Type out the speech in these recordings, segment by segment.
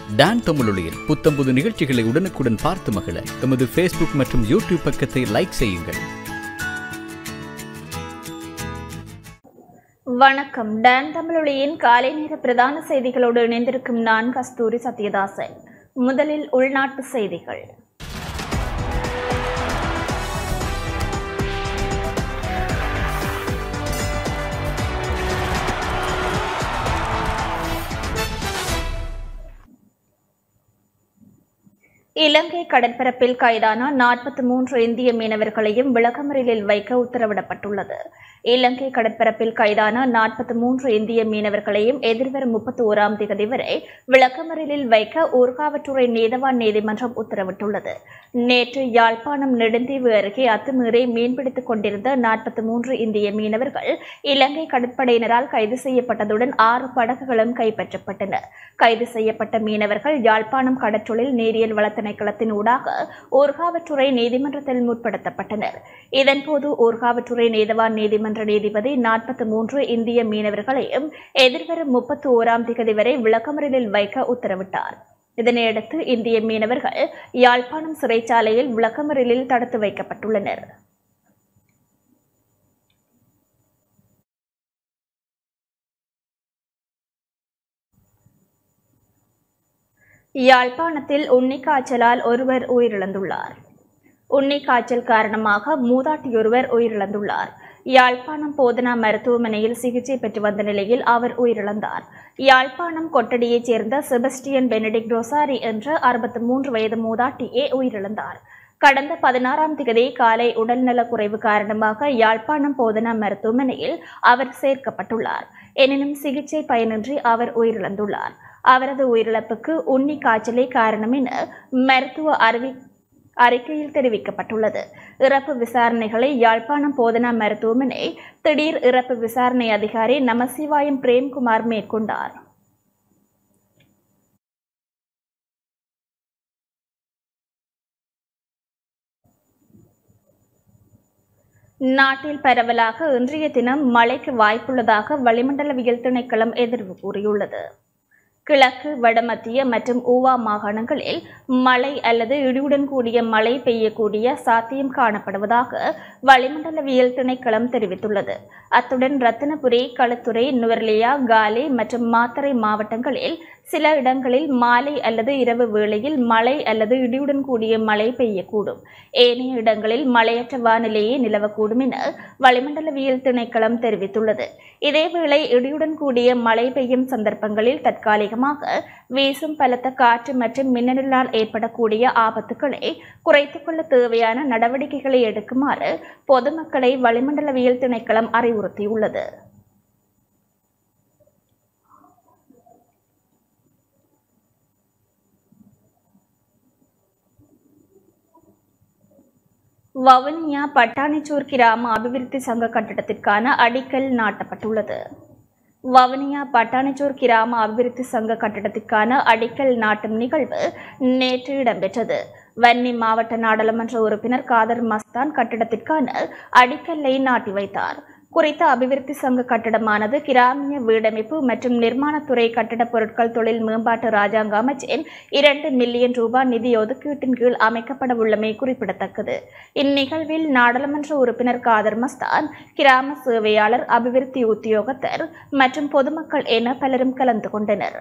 Don தமிழொலியில் புத்தம்புது நிகழ்ச்சிகளை உடனுக்குடன் பார்த்து மகிழ எமது ஃபேஸ்புக் மற்றும் யூடியூப் பக்கத்தை லைக் செய்யுங்கள் வணக்கம் டான் தமிழொலியின் காலை நேர பிரதான செய்திகளோடு இணைந்திருக்கும் நான் கஸ்தூரி சத்யதாசன் முதலில் உள்நாட்டு செய்திகள் இலங்கை கடற்பரப்பில் கைதான நாற்பத்தி மூன்று இந்திய மீனவர்களையும் விளக்கமறியலில் வைக்க உத்தரவிடப்பட்டுள்ளது இலங்கை கடற்பரப்பில் கைதான நாற்பத்தி மூன்று இந்திய மீனவர்களையும் எதிர்வரும் முப்பத்தி ஓராம் தேதி வரை விளக்கமறியலில் வைக்க ஊர்காவற்றுறை நீதவான் நீதிமன்றம் உத்தரவிட்டுள்ளது நேற்று யாழ்ப்பாணம் நெடுந்தீவு அருகே அத்துமீறி மீன்பிடித்துக் கொண்டிருந்த நாற்பத்தி மூன்று இந்திய மீனவர்கள் இலங்கை கடற்படையினரால் கைது செய்யப்பட்டதுடன் ஆறு படகுகளும் கைப்பற்றப்பட்டன கைது செய்யப்பட்ட மீனவர்கள் யாழ்ப்பாணம் கடற்றொழில் நீரியல் வள திணைக்களத்தின் ஊடாக ஊர்காவற்றுறை நீதிமன்றத்தில் முற்படுத்தப்பட்டனர் இதன்போது ஊர்காவற்றுறை நீதவான் நீதிமன்ற நீதிபதி நாற்பத்தி மூன்று இந்திய மீனவர்களையும் எதிர்வரும் முப்பத்தி ஓராம் தேதி வரை விளக்கமறியலில் வைக்க உத்தரவிட்டார் இதனையடுத்து இந்திய மீனவர்கள் யாழ்ப்பாணம் சிறைச்சாலையில் விளக்கமறியலில் தடுத்து வைக்கப்பட்டுள்ளனர் யாழ்ப்பாணத்தில் உண்ணி காய்ச்சலால் ஒருவர் உயிரிழந்துள்ளார் உண்ணி காய்ச்சல் காரணமாக மூதாட்டியொருவர் உயிரிழந்துள்ளார் யாழ்ப்பாணம் போதனா மருத்துவமனையில் சிகிச்சை பெற்று வந்த நிலையில் அவர் உயிரிழந்தார் யாழ்ப்பாணம் கொட்டடியைச் சேர்ந்த செபஸ்டியன் பெனடிக் ரொசாரி என்ற அறுபத்தி மூன்று வயது மூதாட்டியே உயிரிழந்தார் கடந்த பதினாறாம் தேதி காலை உடல்நலக் குறைவு காரணமாக யாழ்ப்பாணம் போதனா மருத்துவமனையில் அவர் சேர்க்கப்பட்டுள்ளார் எனினும் சிகிச்சை பயனின்றி அவர் உயிரிழந்துள்ளார் அவரது உயிரிழப்புக்கு உண்ணி காய்ச்சலே காரணம் என மருத்துவ அறிவி அறிக்கையில் தெரிவிக்கப்பட்டுள்ளது இறப்பு விசாரணைகளை யாழ்ப்பாணம் போதனா மருத்துவமனை திடீர் இறப்பு விசாரணை அதிகாரி நமசிவாயம் பிரேம்குமார் மேற்கொண்டார் நாட்டில் பரவலாக இன்றைய தினம் மழைக்கு வாய்ப்புள்ளதாக வளிமண்டலவியல் திணைக்களம் எதிர்வு கூறியுள்ளது கிழக்கு வடமத்திய மற்றும் ஊவா மாகாணங்களில் மழை அல்லது இடியுடன் கூடிய மழை பெய்யக்கூடிய சாத்தியம் காணப்படுவதாக வளிமண்டலவியல் திணைக்களம் தெரிவித்துள்ளது அத்துடன் ரத்தினபுரி களுத்துறை நுவர்லியா காலி மற்றும் மாத்தறை மாவட்டங்களில் சில இடங்களில் மாலை அல்லது இரவு வேளையில் மழை அல்லது இடியுடன் கூடிய மழை பெய்யக்கூடும் ஏனைய இடங்களில் மழையற்ற வானிலையே நிலவக்கூடும் என வளிமண்டலவியல் திணைக்களம் தெரிவித்துள்ளது இதேவேளை இடியுடன் கூடிய மழை பெய்யும் சந்தர்ப்பங்களில் தற்காலிகமாக வீசும் பலத்த காற்று மற்றும் மின்னலினால் ஏற்படக்கூடிய ஆபத்துக்களை குறைத்துக் கொள்ள தேவையான நடவடிக்கைகளை எடுக்குமாறு பொதுமக்களை வளிமண்டலவியல் திணைக்களம் அறிவுறுத்தியுள்ளது வவுனியா பட்டாணிச்சூர் கிராம அபிவிருத்தி சங்க கட்டடத்திற்கான அடிக்கல் நாட்டப்பட்டுள்ளது வவுனியா பட்டாணிச்சூர் கிராம அபிவிருத்தி சங்க கட்டடத்திற்கான அடிக்கல் நாட்டும் நிகழ்வு நேற்று இடம்பெற்றது வன்னி மாவட்ட நாடாளுமன்ற உறுப்பினர் காதர் மஸ்தான் கட்டடத்திற்கான அடிக்கல்லை நாட்டி வைத்தார் குறித்த அபிவிருத்தி சங்க கட்டடமானது கிராமிய வீடமைப்பு மற்றும் நிர்மாணத்துறை கட்டடப் பொருட்கள் தொழில் மேம்பாட்டு ராஜாங்க அமைச்சின் இரண்டு மில்லியன் ரூபாய் நிதி ஒதுக்கீட்டின் கீழ் அமைக்கப்பட உள்ளமை குறிப்பிடத்தக்கது இந்நிகழ்வில் நாடாளுமன்ற உறுப்பினர் காதர் மஸ்தான் கிராம சேவையாளர் அபிவிருத்தி உத்தியோகத்தர் மற்றும் பொதுமக்கள் என பலரும் கலந்து கொண்டனர்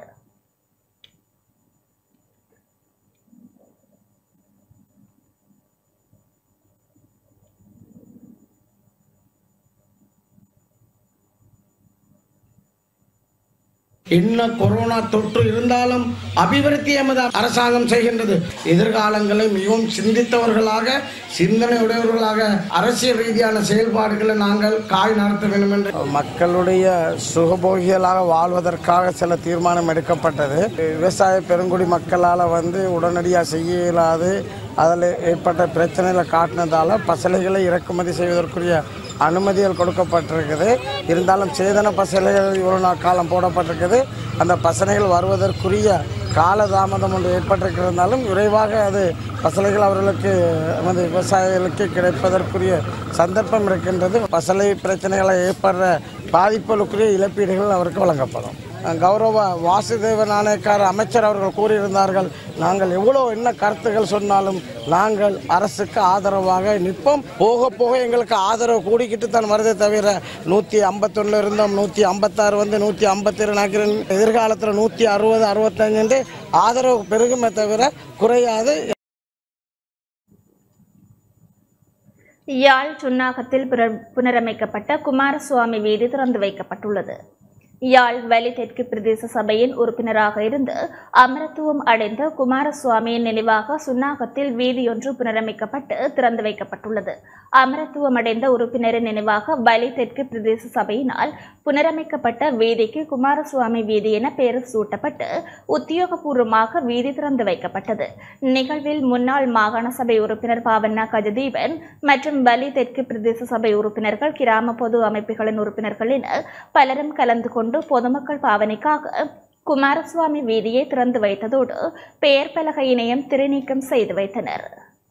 என்ன கொரோனா தொற்று இருந்தாலும் அபிவிருத்தி எமது அரசாங்கம் செய்கின்றது எதிர்காலங்களை மிகவும் சிந்தித்தவர்களாக சிந்தனையுடையவர்களாக அரசியல் ரீதியான செயல்பாடுகளை நாங்கள் காய் நடத்த வேண்டும் என்று மக்களுடைய சுகபோகிகளாக வாழ்வதற்காக சில தீர்மானம் எடுக்கப்பட்டது விவசாய பெருங்குடி மக்களால் வந்து உடனடியாக செய்ய இயலாது அதில் ஏற்பட்ட பிரச்சனைகளை காட்டினதால பசலைகளை இறக்குமதி செய்வதற்குரிய அனுமதிகள் கொடுக்கப்பட்டிருக்குது இருந்தாலும் சேதன பசலைகள் இவ்வளோ நாள் காலம் போடப்பட்டிருக்குது அந்த பசலைகள் வருவதற்குரிய காலதாமதம் ஒன்று ஏற்பட்டிருக்கிறதாலும் விரைவாக அது பசலைகள் அவர்களுக்கு நமது விவசாயிகளுக்கு கிடைப்பதற்குரிய சந்தர்ப்பம் இருக்கின்றது பசலை பிரச்சனைகளை ஏற்படுற பாதிப்புகளுக்குரிய இழப்பீடுகள் அவருக்கு வழங்கப்படும் அஹ், கௌரவ வாசுதேவ நாணயக்கார அமைச்சர் அவர்கள் கூறியிருந்தார்கள் நாங்கள் எவ்வளோ என்ன கருத்துக்கள் சொன்னாலும் நாங்கள் அரசுக்கு ஆதரவாக நிற்போம் போக போக எங்களுக்கு ஆதரவு கூடிக்கிட்டு தான் வருதே தவிர நூற்றி ஐம்பத்தொன்னில் இருந்தோம் நூற்றி ஐம்பத்தாறு வந்து நூற்றி ஐம்பத்தி ரெண்டு எதிர்காலத்தில் நூற்றி அறுபது அறுபத்தஞ்சு ஆதரவு பெருகுமே தவிர குறையாது யாழ் சுன்னாகத்தில் புனர்- புனரமைக்கப்பட்ட குமாரசுவாமி வீதி திறந்து வைக்கப்பட்டுள்ளது யாழ் வலி தெற்கு பிரதேச சபையின் உறுப்பினராக இருந்து அமரத்துவம் அடைந்த குமாரசுவாமியின் நினைவாக சுன்னாகத்தில் வீதியொன்று புனரமைக்கப்பட்டு திறந்து வைக்கப்பட்டுள்ளது அமரத்துவம் அடைந்த உறுப்பினரின் நினைவாக வலி தெற்கு பிரதேச சபையினால் புனரமைக்கப்பட்ட வீதிக்கு குமாரசுவாமி வீதி என பெயர் சூட்டப்பட்டு உத்தியோகபூர்வமாக வீதி திறந்து வைக்கப்பட்டது நிகழ்வில் முன்னாள் மாகாண சபை உறுப்பினர் பாவண்ணா கஜதீபன் மற்றும் வலி தெற்கு பிரதேச சபை உறுப்பினர்கள் கிராம பொது அமைப்புகளின் உறுப்பினர்கள் என பலரும் கலந்து கொண்டு பொதுமக்கள் பாவனைக்காக குமாரசுவாமி வீதியை திறந்து வைத்ததோடு பெயர் பலகையினையும் திருநீக்கம் செய்து வைத்தனர்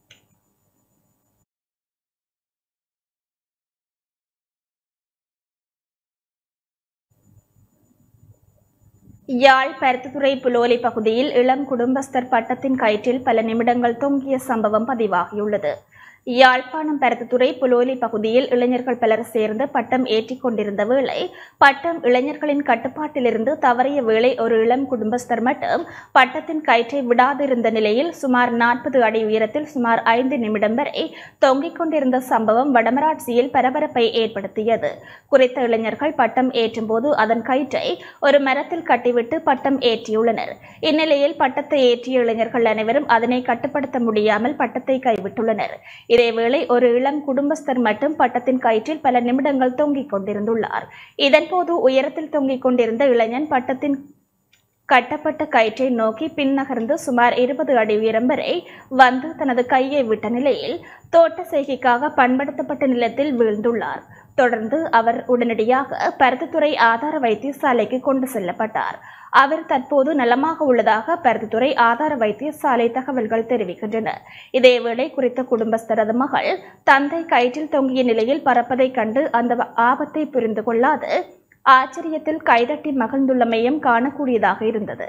யாழ் பருத்தித்துறை புலோலி பகுதியில் இளம் குடும்பஸ்தர் பட்டத்தின் கயிற்றில் பல நிமிடங்கள் தொங்கிய சம்பவம் பதிவாகியுள்ளது யாழ்ப்பாணம் பருத்தித்துறை புலோலி பகுதியில் இளைஞர்கள் பலர் சேர்ந்து பட்டம் ஏற்றிக் கொண்டிருந்த வேளை பட்டம் இளைஞர்களின் கட்டுப்பாட்டிலிருந்து தவறிய வேளை ஒரு இளம் குடும்பஸ்தர் மட்டும் பட்டத்தின் கயிற்றை விடாதிருந்த நிலையில் சுமார் நாற்பது அடி உயரத்தில் சுமார் ஐந்து நிமிடம் வரை தொங்கிக் கொண்டிருந்த சம்பவம் வடமராட்சியில் பரபரப்பை ஏற்படுத்தியது குறித்த இளைஞர்கள் பட்டம் ஏற்றும்போது அதன் கயிற்றை ஒரு மரத்தில் கட்டிவிட்டு பட்டம் ஏற்றியுள்ளனர் இந்நிலையில் பட்டத்தை ஏற்றிய இளைஞர்கள் அனைவரும் அதனை கட்டுப்படுத்த முடியாமல் பட்டத்தை கைவிட்டுள்ளனர் இதேவேளை ஒரு இளம் குடும்பஸ்தர் மட்டும் பட்டத்தின் கயிற்றில் பல நிமிடங்கள் தொங்கிக் கொண்டிருந்துள்ளார் இதன்போது உயரத்தில் தொங்கிக் கொண்டிருந்த இளைஞன் பட்டத்தின் கட்டப்பட்ட கயிற்றை நோக்கி பின்னகர்ந்து சுமார் இருபது அடி உயரம் வரை வந்து தனது கையை விட்ட நிலையில் தோட்ட செய்கைக்காக பண்படுத்தப்பட்ட நிலத்தில் வீழ்ந்துள்ளார் தொடர்ந்து அவர் உடனடியாக பருத்தித்துறை ஆதார வைத்தியசாலைக்கு கொண்டு செல்லப்பட்டார் அவர் தற்போது நலமாக உள்ளதாக பருத்தித்துறை ஆதார வைத்தியசாலை தகவல்கள் தெரிவிக்கின்றன இதேவேளை குறித்த குடும்பஸ்தரது மகள் தந்தை கயிற்றில் தொங்கிய நிலையில் பறப்பதைக் கண்டு அந்த ஆபத்தை புரிந்து கொள்ளாது ஆச்சரியத்தில் கைதட்டி மகிழ்ந்துள்ளமையும் காணக்கூடியதாக இருந்தது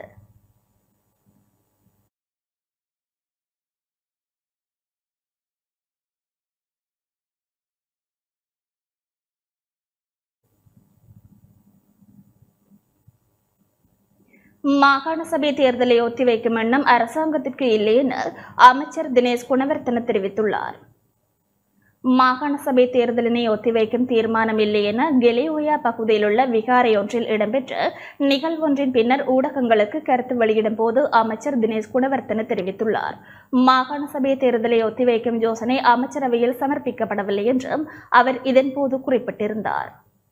மாகாண சபை தேர்தலை ஒத்திவைக்கும் எண்ணம் அரசாங்கத்திற்கு இல்லை என அமைச்சர் தினேஷ் குணவர்த்தன தெரிவித்துள்ளார் மாகாண சபை தேர்தலினை ஒத்திவைக்கும் தீர்மானம் இல்லை என கெலியோயா பகுதியில் உள்ள விகாரையொன்றில் இடம்பெற்ற நிகழ்வொன்றின் பின்னர் ஊடகங்களுக்கு கருத்து வெளியிடும் போது அமைச்சர் தினேஷ் குணவர்த்தன தெரிவித்துள்ளார் மாகாண சபை தேர்தலை ஒத்திவைக்கும் யோசனை அமைச்சரவையில் சமர்ப்பிக்கப்படவில்லை என்றும் அவர் இதன்போது குறிப்பிட்டிருந்தார்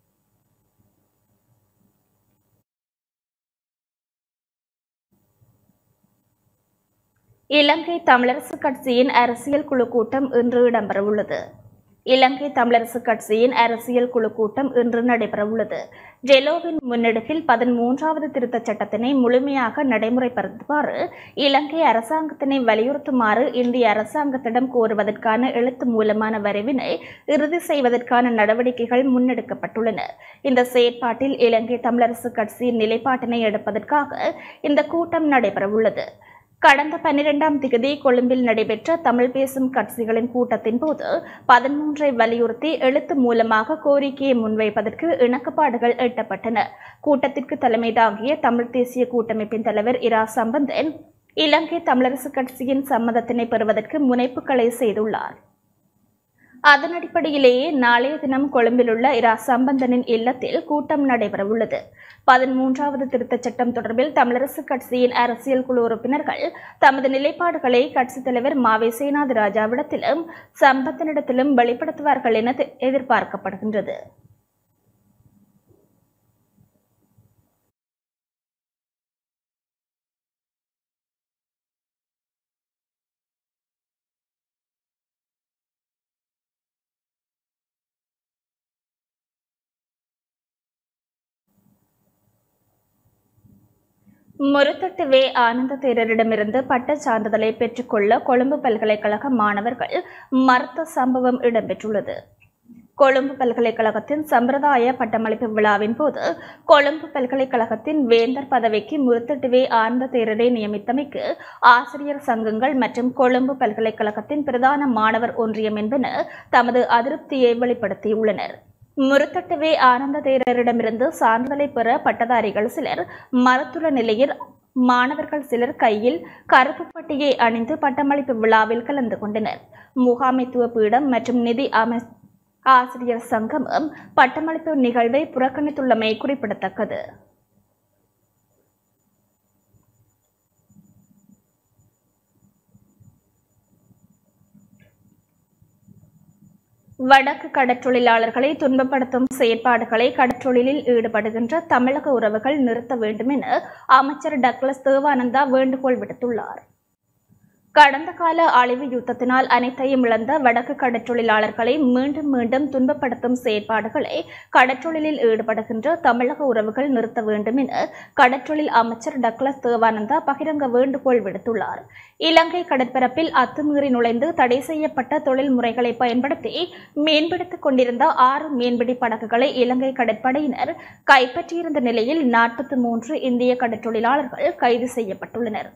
இலங்கை தமிழரசு கட்சியின் அரசியல் குழு கூட்டம் இன்று இடம்பெறவுள்ளது இலங்கை தமிழரசு கட்சியின் அரசியல் குழு கூட்டம் இன்று நடைபெறவுள்ளது ஜெலோவின் முன்னெடுப்பில் பதிமூன்றாவது திருத்தச் சட்டத்தினை முழுமையாக நடைமுறைப்படுத்துமாறு இலங்கை அரசாங்கத்தினை வலியுறுத்துமாறு இந்திய அரசாங்கத்திடம் கோருவதற்கான எழுத்து மூலமான வரைவினை இறுதி செய்வதற்கான நடவடிக்கைகள் முன்னெடுக்கப்பட்டுள்ளன இந்த செயற்பாட்டில் இலங்கை தமிழரசு கட்சியின் நிலைப்பாட்டினை எடுப்பதற்காக இந்த கூட்டம் நடைபெறவுள்ளது கடந்த பன்னிரெண்டாம் திகதி கொழும்பில் நடைபெற்ற தமிழ் பேசும் கட்சிகளின் கூட்டத்தின் போது பதிமூன்றை வலியுறுத்தி எழுத்து மூலமாக கோரிக்கையை முன்வைப்பதற்கு இணக்கப்பாடுகள் எட்டப்பட்டன கூட்டத்திற்கு தலைமை தாங்கிய தமிழ் தேசிய கூட்டமைப்பின் தலைவர் இரா சம்பந்தன் இலங்கை தமிழரசு கட்சியின் சம்மதத்தினை பெறுவதற்கு முனைப்புகளை செய்துள்ளார் அதன் அடிப்படையிலேயே நாளைய தினம் கொழும்பில் உள்ள இரா சம்பந்தனின் இல்லத்தில் கூட்டம் நடைபெறவுள்ளது பதிமூன்றாவது திருத்தச் சட்டம் தொடர்பில் தமிழரசு கட்சியின் அரசியல் குழு உறுப்பினர்கள் தமது நிலைப்பாடுகளை கட்சித் தலைவர் மாவை சேனாதி ராஜாவிடத்திலும் சம்பந்தனிடத்திலும் வெளிப்படுத்துவார்கள் என தெ- எதிர்பார்க்கப்படுகின்றது முருத்தட்டு வே ஆனந்த தேரரிடமிருந்து பட்டச் சான்றிதழை பெற்றுக்கொள்ள கொழும்பு பல்கலைக்கழக மாணவர்கள் மறுத்த சம்பவம் இடம்பெற்றுள்ளது கொழும்பு பல்கலைக்கழகத்தின் சம்பிரதாய பட்டமளிப்பு விழாவின் போது கொழும்பு பல்கலைக்கழகத்தின் வேந்தர் பதவிக்கு முருத்தட்டுவே ஆனந்த தேரரை நியமித்தமைக்கு ஆசிரியர் சங்கங்கள் மற்றும் கொழும்பு பல்கலைக்கழகத்தின் பிரதான மாணவர் ஒன்றியம் என்பன தமது அதிருப்தியை வெளிப்படுத்தியுள்ளனர் முருத்தட்டுவே ஆனந்த தேரரிடமிருந்து சான்றிதழை பெற பட்டதாரிகள் சிலர் மறுத்துள்ள நிலையில் மாணவர்கள் சிலர் கையில் கருப்பு பட்டியை அணிந்து பட்டமளிப்பு விழாவில் கலந்து கொண்டனர் முகாமைத்துவ பீடம் மற்றும் நிதி அமை ஆசிரியர் சங்கமும் பட்டமளிப்பு நிகழ்வை புறக்கணித்துள்ளமை குறிப்பிடத்தக்கது வடக்கு கடற்றொழிலாளர்களை துன்பப்படுத்தும் செயற்பாடுகளை கடற்றொழிலில் ஈடுபடுகின்ற தமிழக உறவுகள் நிறுத்த வேண்டும் என அமைச்சர் டக்ளஸ் தேவானந்தா வேண்டுகோள் விடுத்துள்ளார் கடந்த கால அழிவு யுத்தத்தினால் அனைத்தையும் இழந்த வடக்கு கடற்றொழிலாளர்களை மீண்டும் மீண்டும் துன்பப்படுத்தும் செயற்பாடுகளை கடற்றொழிலில் ஈடுபடுகின்ற தமிழக உறவுகள் நிறுத்த வேண்டும் என கடற்றொழில் அமைச்சர் டக்ளஸ் தேவானந்தா பகிரங்க வேண்டுகோள் விடுத்துள்ளார் இலங்கை கடற்பரப்பில் அத்துமீறி நுழைந்து தடை செய்யப்பட்ட தொழில் முறைகளை பயன்படுத்தி மீன்பிடித்துக் கொண்டிருந்த ஆறு மீன்பிடி படகுகளை இலங்கை கடற்படையினர் கைப்பற்றியிருந்த நிலையில் நாற்பத்தி மூன்று இந்திய கடற்றொழிலாளர்கள் கைது செய்யப்பட்டுள்ளனர்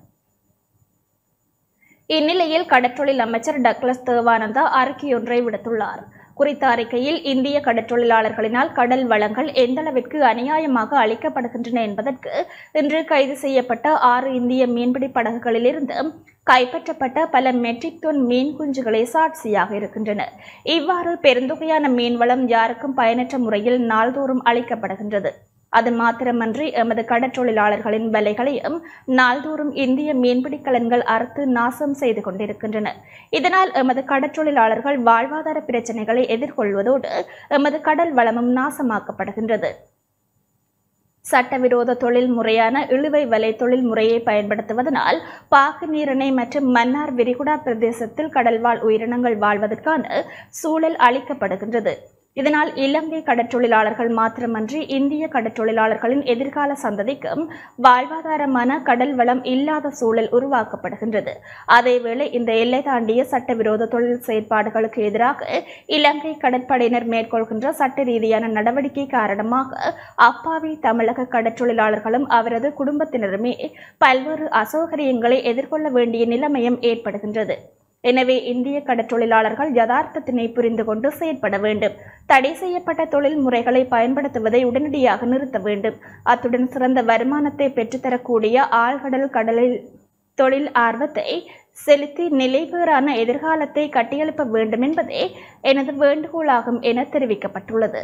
இந்நிலையில் கடற்றொழில் அமைச்சர் டக்ளஸ் தேவானந்தா அறிக்கையொன்றை விடுத்துள்ளார் குறித்த அறிக்கையில் இந்திய கடற்றொழிலாளர்களினால் கடல் வளங்கள் எந்தளவிற்கு அநியாயமாக அளிக்கப்படுகின்றன என்பதற்கு இன்று கைது செய்யப்பட்ட ஆறு இந்திய மீன்பிடி படகுகளிலிருந்து கைப்பற்றப்பட்ட பல மெட்ரிக் டன் மீன் குஞ்சுகளே சாட்சியாக இருக்கின்றன இவ்வாறு பெருந்தொகையான மீன்வளம் யாருக்கும் பயனற்ற முறையில் நாள்தோறும் அளிக்கப்படுகின்றது அது மாத்திரமன்றி எமது கடற்றொழிலாளர்களின் விலைகளையும் நாள்தோறும் இந்திய மீன்பிடி கலன்கள் அறுத்து நாசம் செய்து கொண்டிருக்கின்றன இதனால் எமது கடற்றொழிலாளர்கள் வாழ்வாதார பிரச்சனைகளை எதிர்கொள்வதோடு எமது கடல் வளமும் நாசமாக்கப்படுகின்றது சட்டவிரோத தொழில் முறையான இழுவை வலை தொழில் முறையை பயன்படுத்துவதனால் பாக்கு நீரிணை மற்றும் மன்னார் விரிகுடா பிரதேசத்தில் கடல்வாழ் உயிரினங்கள் வாழ்வதற்கான சூழல் அளிக்கப்படுகின்றது இதனால் இலங்கை கடற்றொழிலாளர்கள் மாத்திரமன்றி இந்திய கடற்றொழிலாளர்களின் எதிர்கால சந்ததிக்கும் வாழ்வாதாரமான கடல் வளம் இல்லாத சூழல் உருவாக்கப்படுகின்றது அதேவேளை இந்த எல்லை தாண்டிய சட்டவிரோத தொழில் செயற்பாடுகளுக்கு எதிராக இலங்கை கடற்படையினர் மேற்கொள்கின்ற சட்ட ரீதியான நடவடிக்கை காரணமாக அப்பாவி தமிழக கடற்றொழிலாளர்களும் அவரது குடும்பத்தினருமே பல்வேறு அசௌகரியங்களை எதிர்கொள்ள வேண்டிய நிலைமையும் ஏற்படுகின்றது எனவே இந்திய கடற்றொழிலாளர்கள் யதார்த்தத்தினை புரிந்து கொண்டு செயற்பட வேண்டும் தடை செய்யப்பட்ட தொழில் முறைகளை பயன்படுத்துவதை உடனடியாக நிறுத்த வேண்டும் அத்துடன் சிறந்த வருமானத்தை பெற்றுத்தரக்கூடிய ஆழ்கடல் கடலில் தொழில் ஆர்வத்தை செலுத்தி நிலைபேறான எதிர்காலத்தை கட்டியெழுப்ப வேண்டும் என்பதே எனது வேண்டுகோளாகும் என தெரிவிக்கப்பட்டுள்ளது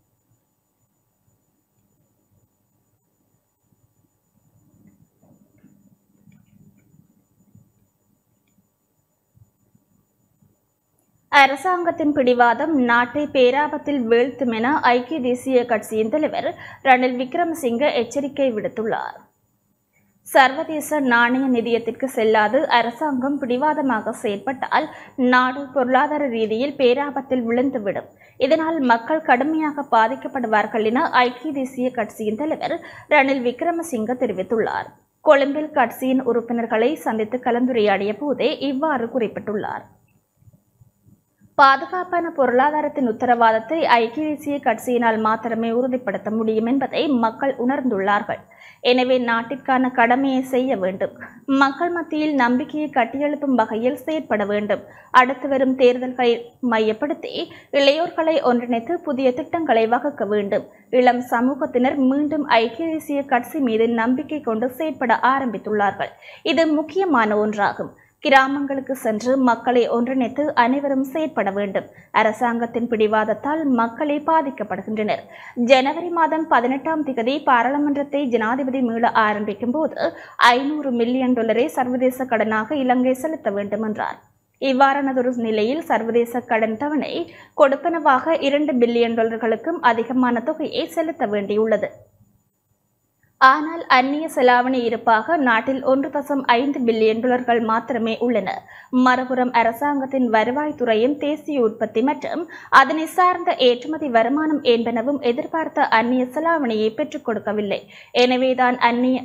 அரசாங்கத்தின் பிடிவாதம் நாட்டை பேராபத்தில் வீழ்த்தும் என ஐக்கிய தேசிய கட்சியின் தலைவர் ரணில் விக்ரமசிங்க எச்சரிக்கை விடுத்துள்ளார் சர்வதேச நாணய நிதியத்திற்கு செல்லாது அரசாங்கம் பிடிவாதமாக செயற்பட்டால் நாடு பொருளாதார ரீதியில் பேராபத்தில் விழுந்துவிடும் இதனால் மக்கள் கடுமையாக பாதிக்கப்படுவார்கள் என ஐக்கிய தேசிய கட்சியின் தலைவர் ரணில் விக்ரமசிங்க தெரிவித்துள்ளார் கொழும்பில் கட்சியின் உறுப்பினர்களை சந்தித்து கலந்துரையாடிய போதே இவ்வாறு குறிப்பிட்டுள்ளார் பாதுகாப்பான பொருளாதாரத்தின் உத்தரவாதத்தை ஐக்கிய தேசிய கட்சியினால் மாத்திரமே உறுதிப்படுத்த முடியும் என்பதை மக்கள் உணர்ந்துள்ளார்கள் எனவே நாட்டிற்கான கடமையை செய்ய வேண்டும் மக்கள் மத்தியில் நம்பிக்கையை கட்டியெழுப்பும் வகையில் செயற்பட வேண்டும் அடுத்து வரும் தேர்தல்களை மையப்படுத்தி இளையோர்களை ஒன்றிணைத்து புதிய திட்டங்களை வகுக்க வேண்டும் இளம் சமூகத்தினர் மீண்டும் ஐக்கிய தேசிய கட்சி மீது நம்பிக்கை கொண்டு செயற்பட ஆரம்பித்துள்ளார்கள் இது முக்கியமான ஒன்றாகும் கிராமங்களுக்கு சென்று மக்களை ஒன்றிணைத்து அனைவரும் செயற்பட வேண்டும் அரசாங்கத்தின் பிடிவாதத்தால் மக்களே பாதிக்கப்படுகின்றனர் ஜனவரி மாதம் பதினெட்டாம் திகதி பாராளுமன்றத்தை ஜனாதிபதி மீள ஆரம்பிக்கும் போது ஐநூறு மில்லியன் டாலரை சர்வதேச கடனாக இலங்கை செலுத்த வேண்டும் என்றார் இவ்வாறானதொரு நிலையில் சர்வதேச கடன் தவணை கொடுப்பனவாக இரண்டு பில்லியன் டாலர்களுக்கும் அதிகமான தொகையை செலுத்த வேண்டியுள்ளது ஆனால் அந்நிய செலாவணி இருப்பாக நாட்டில் ஒன்று தசம் ஐந்து பில்லியன் டாலர்கள் மாத்திரமே உள்ளன மறுபுறம் அரசாங்கத்தின் வருவாய்த்துறையும் தேசிய உற்பத்தி மற்றும் அதனை சார்ந்த ஏற்றுமதி வருமானம் என்பனவும் எதிர்பார்த்த அந்நிய செலாவணியை பெற்றுக் கொடுக்கவில்லை எனவேதான் அந்நிய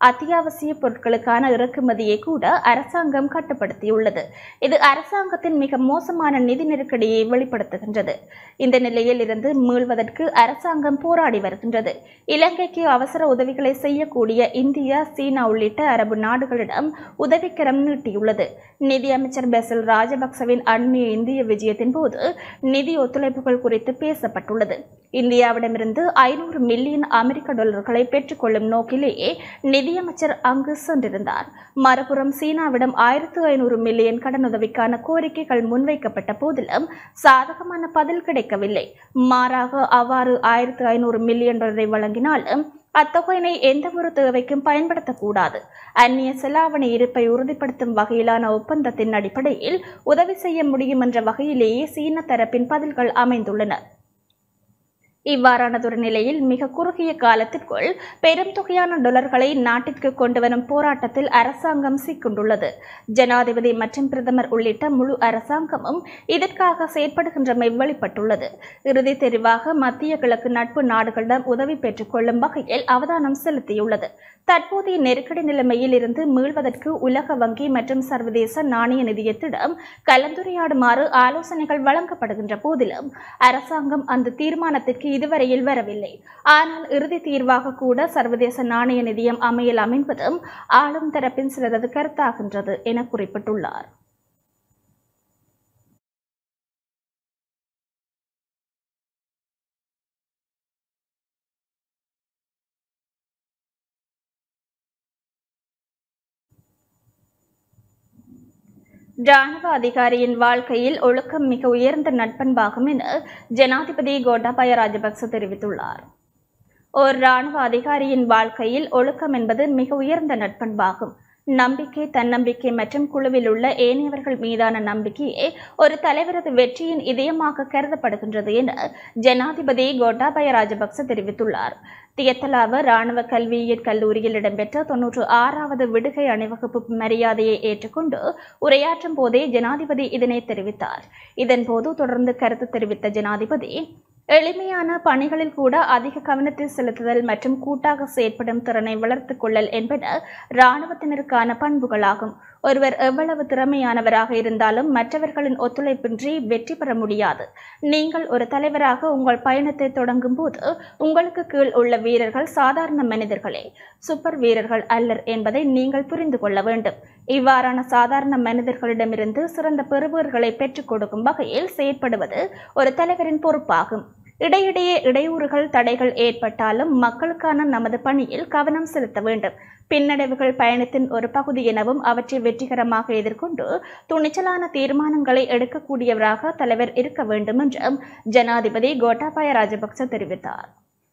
அத்தியாவசிய பொருட்களுக்கான இறக்குமதியை கூட அரசாங்கம் கட்டுப்படுத்தியுள்ளது இது அரசாங்கத்தின் மிக மோசமான நிதி நெருக்கடியை வெளிப்படுத்துகின்றது இந்த நிலையில் இருந்து மீள்வதற்கு அரசாங்கம் போராடி வருகின்றது இலங்கைக்கு அவசர உதவிகளை செய்யக்கூடிய இந்தியா சீனா உள்ளிட்ட அரபு நாடுகளிடம் உதவிக்கரம் நீட்டியுள்ளது நிதியமைச்சர் பெசல் ராஜபக்சவின் அண்மைய இந்திய விஜயத்தின் போது நிதி ஒத்துழைப்புகள் குறித்து பேசப்பட்டுள்ளது இந்தியாவிடமிருந்து ஐநூறு மில்லியன் அமெரிக்க டாலர்களை பெற்றுக்கொள்ளும் நோக்கிலேயே நிதியமைச்சர் அங்கு சென்றிருந்தார் மறுபுறம் சீனாவிடம் ஆயிரத்து ஐநூறு மில்லியன் கடனுதவிக்கான கோரிக்கைகள் முன்வைக்கப்பட்ட போதிலும் சாதகமான பதில் கிடைக்கவில்லை மாறாக அவ்வாறு ஆயிரத்து ஐநூறு மில்லியன் டாலரை வழங்கினாலும் அத்தொகையினை எந்தவொரு தேவைக்கும் பயன்படுத்தக்கூடாது அந்நிய செலாவணி இருப்பை உறுதிப்படுத்தும் வகையிலான ஒப்பந்தத்தின் அடிப்படையில் உதவி செய்ய முடியும் என்ற வகையிலேயே சீன தரப்பின் பதில்கள் அமைந்துள்ளன இவ்வாறானதொரு நிலையில் மிக குறுகிய காலத்திற்குள் பெரும் தொகையான டாலர்களை நாட்டிற்கு கொண்டு வரும் போராட்டத்தில் அரசாங்கம் சிக்கொண்டுள்ளது ஜனாதிபதி மற்றும் பிரதமர் உள்ளிட்ட முழு அரசாங்கமும் இதற்காக செயற்படுகின்றமை வெளிப்பட்டுள்ளது இறுதி தெரிவாக மத்திய கிழக்கு நட்பு நாடுகளிடம் உதவி பெற்றுக் கொள்ளும் வகையில் அவதானம் செலுத்தியுள்ளது தற்போதைய நெருக்கடி நிலைமையில் இருந்து மீள்வதற்கு உலக வங்கி மற்றும் சர்வதேச நாணய நிதியத்திடம் கலந்துரையாடுமாறு ஆலோசனைகள் வழங்கப்படுகின்ற போதிலும் அரசாங்கம் அந்த தீர்மானத்திற்கு இதுவரையில் வரவில்லை ஆனால் இறுதி தீர்வாக கூட சர்வதேச நாணய நிதியம் அமையலாம் என்பதும் ஆளும் தரப்பின் சிலரது கருத்தாகின்றது என குறிப்பிட்டுள்ளார் ராணுவ அதிகாரியின் வாழ்க்கையில் ஒழுக்கம் மிக உயர்ந்த நட்பண்பாகும் என ஜனாதிபதி கோட்டாபய ராஜபக்ச தெரிவித்துள்ளார் ஒரு ராணுவ அதிகாரியின் வாழ்க்கையில் ஒழுக்கம் என்பது மிக உயர்ந்த நட்பண்பாகும் நம்பிக்கை தன்னம்பிக்கை மற்றும் குழுவில் உள்ள ஏனையவர்கள் மீதான நம்பிக்கையே ஒரு தலைவரது வெற்றியின் இதயமாக கருதப்படுகின்றது என ஜனாதிபதி கோட்டாபய ராஜபக்ச தெரிவித்துள்ளார் தியத்தலாவ ராணுவ கல்வியியற் கல்லூரியில் இடம்பெற்ற தொன்னூற்று ஆறாவது விடுகை அணிவகுப்பு மரியாதையை ஏற்றுக்கொண்டு உரையாற்றும் போதே ஜனாதிபதி இதனை தெரிவித்தார் இதன்போது தொடர்ந்து கருத்து தெரிவித்த ஜனாதிபதி எளிமையான பணிகளில் கூட அதிக கவனத்தை செலுத்துதல் மற்றும் கூட்டாக செயற்படும் திறனை வளர்த்துக் கொள்ளல் என்பன இராணுவத்தினருக்கான பண்புகளாகும் ஒருவர் எவ்வளவு திறமையானவராக இருந்தாலும் மற்றவர்களின் ஒத்துழைப்பின்றி வெற்றி பெற முடியாது நீங்கள் ஒரு தலைவராக உங்கள் பயணத்தை தொடங்கும் போது உங்களுக்கு கீழ் உள்ள வீரர்கள் சாதாரண மனிதர்களே சூப்பர் வீரர்கள் அல்லர் என்பதை நீங்கள் புரிந்து கொள்ள வேண்டும் இவ்வாறான சாதாரண மனிதர்களிடமிருந்து சிறந்த பெறுபவர்களை பெற்றுக் கொடுக்கும் வகையில் செயற்படுவது ஒரு தலைவரின் பொறுப்பாகும் இடையிடையே இடையூறுகள் தடைகள் ஏற்பட்டாலும் மக்களுக்கான நமது பணியில் கவனம் செலுத்த வேண்டும் பின்னடைவுகள் பயணத்தின் ஒரு பகுதி எனவும் அவற்றை வெற்றிகரமாக எதிர்கொண்டு துணிச்சலான தீர்மானங்களை எடுக்கக்கூடியவராக தலைவர் இருக்க வேண்டும் என்றும் ஜனாதிபதி கோட்டாபாய ராஜபக்ச தெரிவித்தார்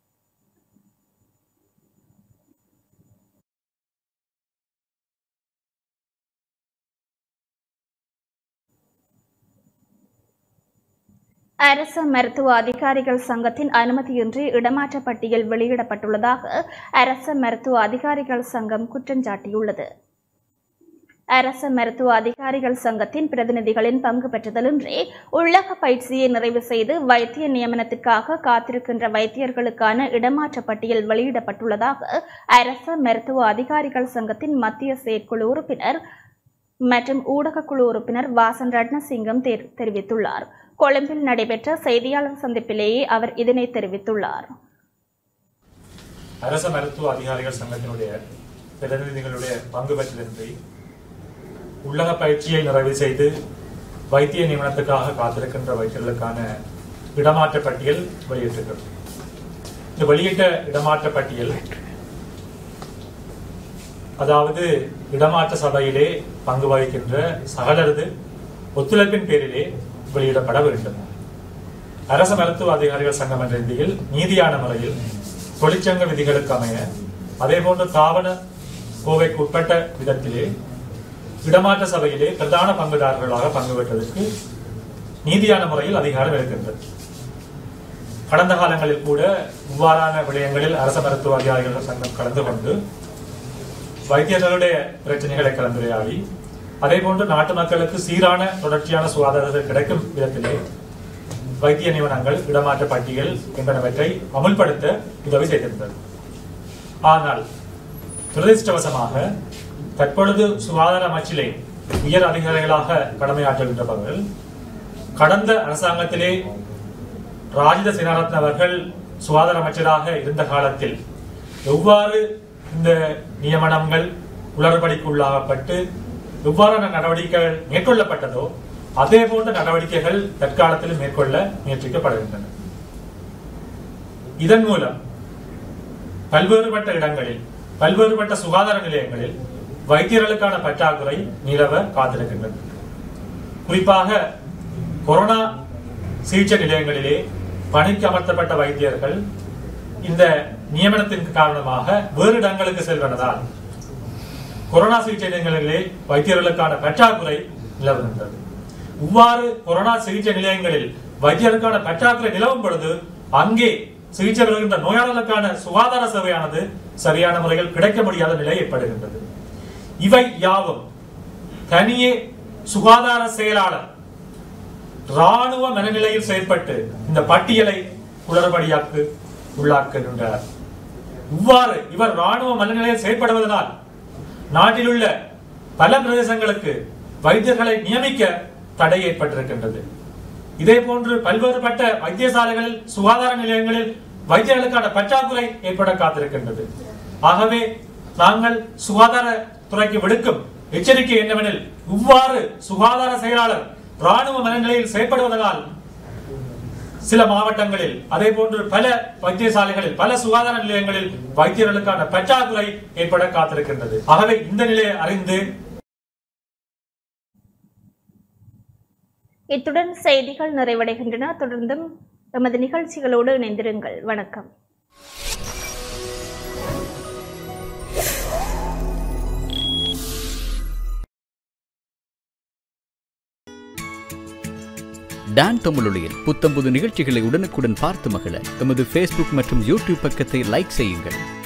அரசு மருத்துவ அதிகாரிகள் சங்கத்தின் அனுமதியின்றி இடமாற்ற பட்டியல் வெளியிடப்பட்டுள்ளதாக அரசு மருத்துவ அதிகாரிகள் சங்கம் குற்றஞ்சாட்டியுள்ளது அரசு மருத்துவ அதிகாரிகள் சங்கத்தின் பிரதிநிதிகளின் பங்கு பெற்றுதலின்றி உள்ளக பயிற்சியை நிறைவு செய்து வைத்திய நியமனத்திற்காக காத்திருக்கின்ற வைத்தியர்களுக்கான இடமாற்ற பட்டியல் வெளியிடப்பட்டுள்ளதாக அரசு மருத்துவ அதிகாரிகள் சங்கத்தின் மத்திய செயற்குழு உறுப்பினர் மற்றும் ஊடகக்குழு உறுப்பினர் வாசன் ரட்னசிங்கம் தெரி- தெரிவித்துள்ளார் கொழும்பில் நடைபெற்ற செய்தியாளர் சந்திப்பிலேயே அவர் இதனை தெரிவித்துள்ளார் அரச மருத்துவ அதிகாரிகள் சங்கத்தினுடைய பிரதிநிதிகளுடைய பங்கு பெற்றதின்றி உள்ளக பயிற்சியை நிறைவு செய்து வைத்திய நியமனத்துக்காக காத்திருக்கின்ற வைத்தியர்களுக்கான இடமாற்ற பட்டியல் வெளியிட்டிருக்கிறது இந்த வெளியிட்ட இடமாற்ற பட்டியல் அதாவது இடமாற்ற சபையிலே பங்கு வகிக்கின்ற சகலரது ஒத்துழைப்பின் பேரிலே வெளியிடப்பட வேண்டும் அரச மருத்துவ அதிகாரிகள் சங்கம் என்ற ரீதியில் நீதியான முறையில் தொழிற்சங்க விதிகளுக்கு அமைய அதேபோன்று தாவண கோவைக்கு உட்பட்ட விதத்திலே இடமாற்ற சபையிலே பிரதான பங்குதாரர்களாக பங்கு பெற்றதற்கு நீதியான முறையில் அதிகாரம் இருக்கின்றது கடந்த காலங்களில் கூட இவ்வாறான விடயங்களில் அரச மருத்துவ அதிகாரிகள் சங்கம் கலந்து கொண்டு வைத்தியர்களுடைய பிரச்சனைகளை கலந்துரையாடி அதே போன்று நாட்டு மக்களுக்கு சீரான தொடர்ச்சியான சுகாதாரத்தை கிடைக்கும் விதத்திலே வைத்திய நியமனங்கள் இடமாற்ற பட்டியல் என்பனவற்றை அமுல்படுத்த உதவி செய்திருந்தது ஆனால் துரதிருஷ்டவசமாக தற்பொழுது சுகாதார அமைச்சிலே உயர் அதிகாரிகளாக கடமையாற்றுகின்றவர்கள் கடந்த அரசாங்கத்திலே ராஜித சேனாரத்ன அவர்கள் சுகாதார அமைச்சராக இருந்த காலத்தில் எவ்வாறு இந்த நியமனங்கள் குளறுபடிக்கு உள்ளாகப்பட்டு எவ்வாறான நடவடிக்கைகள் மேற்கொள்ளப்பட்டதோ அதே போன்ற நடவடிக்கைகள் தற்காலத்தில் மேற்கொள்ள முயற்சிக்கப்படுகின்றன இதன் மூலம் பல்வேறுபட்ட இடங்களில் பல்வேறுபட்ட சுகாதார நிலையங்களில் வைத்தியர்களுக்கான பற்றாக்குறை நிலவ காத்திருக்கின்றது குறிப்பாக கொரோனா சிகிச்சை நிலையங்களிலே பணிக்கு அமர்த்தப்பட்ட வைத்தியர்கள் இந்த நியமனத்தின் காரணமாக வேறு இடங்களுக்கு செல்வதால் கொரோனா சிகிச்சை நிலையங்களிலே வைத்தியர்களுக்கான பற்றாக்குறை நிலவுகின்றது இவ்வாறு கொரோனா சிகிச்சை நிலையங்களில் வைத்தியர்களுக்கான பற்றாக்குறை நிலவும் பொழுது அங்கே சிகிச்சை பெறுகின்ற நோயாளர்களுக்கான சுகாதார சேவையானது சரியான முறையில் கிடைக்க முடியாத நிலை ஏற்படுகின்றது இவை யாவும் தனியே சுகாதார செயலாளர் ராணுவ மனநிலையில் செயல்பட்டு இந்த பட்டியலை குளறுபடியாக்கு உள்ளாக்குகின்றார் இவ்வாறு இவர் ராணுவ மனநிலையில் செயல்படுவதனால் நாட்டிலுள்ள பல பிரதேசங்களுக்கு வைத்தியர்களை நியமிக்க தடை ஏற்பட்டிருக்கின்றது இதே போன்று பல்வேறுபட்ட வைத்தியசாலைகளில் சுகாதார நிலையங்களில் வைத்தியர்களுக்கான பற்றாக்குறை ஏற்பட காத்திருக்கின்றது ஆகவே நாங்கள் சுகாதார துறைக்கு விடுக்கும் எச்சரிக்கை என்னவெனில் இவ்வாறு சுகாதார செயலாளர் ராணுவ மனநிலையில் செயல்படுவதனால் சில மாவட்டங்களில் அதே போன்று பல வைத்தியசாலைகளில் பல சுகாதார நிலையங்களில் வைத்தியர்களுக்கான பற்றாக்குறை ஏற்பட காத்திருக்கின்றது ஆகவே இந்த நிலையை அறிந்து இத்துடன் செய்திகள் நிறைவடைகின்றன தொடர்ந்தும் எமது நிகழ்ச்சிகளோடு இணைந்திருங்கள் வணக்கம் டான் தமிழொலியில் புத்தம்புது நிகழ்ச்சிகளை உடனுக்குடன் பார்த்து மகிழ எமது ஃபேஸ்புக் மற்றும் யூடியூப் பக்கத்தை லைக் செய்யுங்கள்